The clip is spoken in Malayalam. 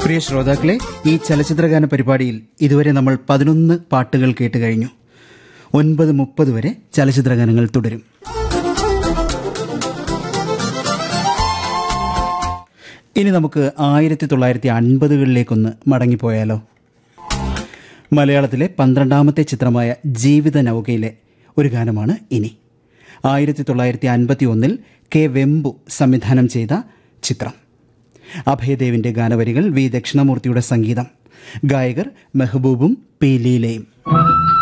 പ്രിയ ശ്രോതാക്കളെ ഈ ചലച്ചിത്രഗാന പരിപാടിയിൽ ഇതുവരെ നമ്മൾ പതിനൊന്ന് പാട്ടുകൾ കേട്ട് കഴിഞ്ഞു ഒൻപത് മുപ്പത് വരെ ചലച്ചിത്രഗാനങ്ങൾ തുടരും ഇനി നമുക്ക് ആയിരത്തി തൊള്ളായിരത്തി അൻപതുകളിലേക്കൊന്ന് മടങ്ങിപ്പോയാലോ മലയാളത്തിലെ പന്ത്രണ്ടാമത്തെ ചിത്രമായ ജീവിത നൗകയിലെ ഒരു ഗാനമാണ് ഇനി ആയിരത്തി തൊള്ളായിരത്തി അൻപത്തി ഒന്നിൽ കെ വെമ്പു സംവിധാനം ചെയ്ത ചിത്രം അഭയദേവിന്റെ ഗാനവരികൾ വി ദക്ഷിണമൂർത്തിയുടെ സംഗീതം ഗായകർ മെഹബൂബും പി ലീലയും